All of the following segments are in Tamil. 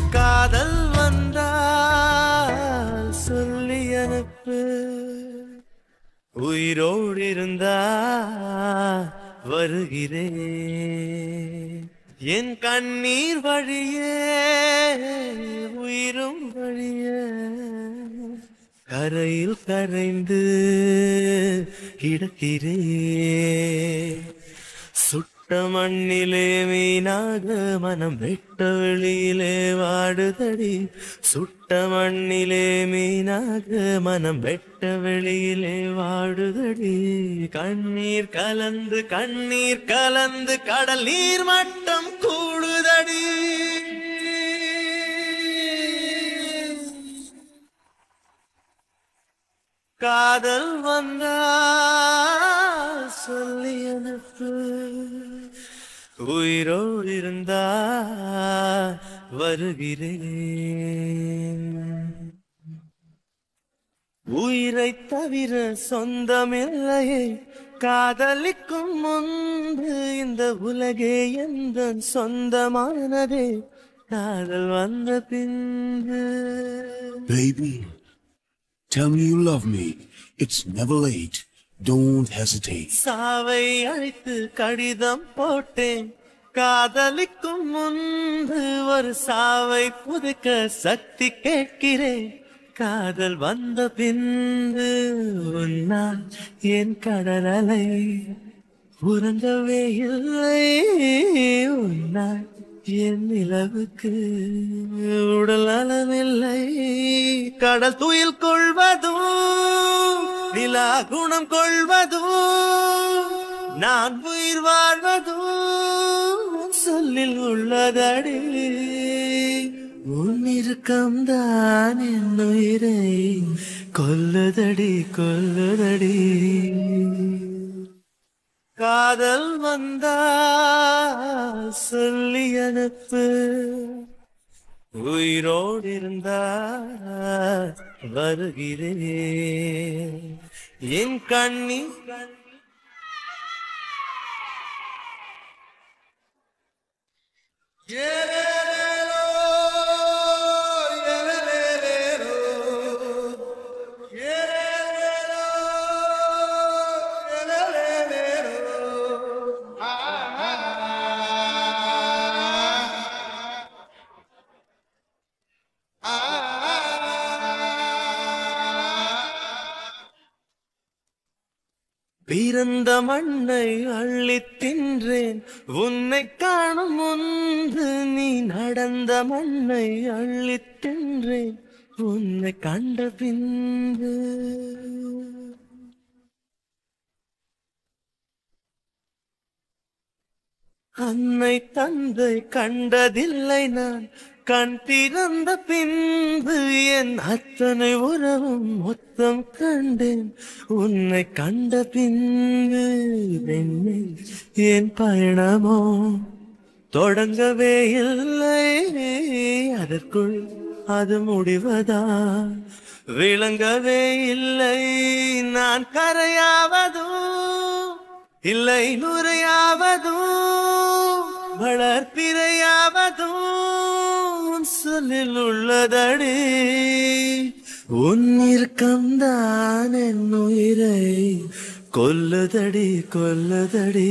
காதல் வந்தால் சொல்லி அனுப்பு உயிரோடு இருந்தா வருகிறேன் என் கண்ணீர் வழியே உயிரும் வழியே கரையில் கரைந்து கிடக்கிறேன் சுட்ட மண்ணிலே மீனாக மனம் வெட்ட வெளியிலே வாடுதடி சுட்ட மண்ணிலே மீனாக மனம் வெட்ட வெளியிலே வாடுதடி கண்ணீர் கலந்து கண்ணீர் கலந்து கடல் நீர் மட்டம் கூடுதடி காதல் வந்தா சொல்லி அனுப்பு உயிரோடு இருந்தா வருகிறேன் உயிரை தவிர சொந்தமில்லையே காதலிக்கும் முன்பு இந்த உலகே எந்த சொந்தமானதே காதல் வந்த பின்பு Baby, tell me you love me. It's never late. Don't hesitate. சாவை அழைத்து கடிதம் போட்டேன் காதலிக்கும் முன்பு ஒரு சாவை புதுக்க சக்தி கேட்கிறேன் காதல் வந்த பின்பு உன்னால் என் கடலலை உறங்கவே இல்லை உன்னால் என் நிலவுக்கு உடல் நலமில்லை கடல் துயில் கொள்வதும் நிலா குணம் கொள்வதும் நான் உயிர் வாழ்வதும் உன் சொல்லில் உள்ளதடி உன் இறுக்கம்தான் என் உயிரை கொல்லுதடி கொல்லுதடி காதல் வந்தா சொல்லி அனுப்பு உயிரோடு இருந்தா வருகிறேன் என் கண்ணி பிறந்த மண்ணை அள்ளித் தின்றேன் உன்னை காணும் முன்பு நீ நடந்த மண்ணை அள்ளித் தின்றேன் உன்னை கண்ட பின்பு அன்னை தந்தை கண்டதில்லை நான் கண் திறந்த பின்பு என் அத்தனை உறவும் மொத்தம் கண்டேன் உன்னை கண்ட பின்பு வெண்ணை என் பயணமோ தொடங்கவே இல்லை அதற்குள் அது முடிவதா விளங்கவே இல்லை நான் கரையாவதும் இல்லை நுரையாவதும் வளர்ப்பிறையாவதும் உன் சொல்லில் உள்ளதடி உன் இறுக்கம்தான் என் உயிரை கொல்லுதடி கொல்லுதடி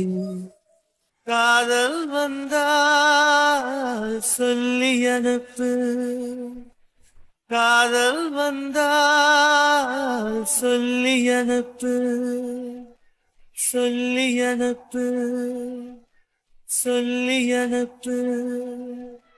காதல் வந்தால் சொல்லி அனுப்பு காதல் வந்தால் சொல்லி அனுப்பு சொல்லி அனுப்பு சொல்லி அனுப்பு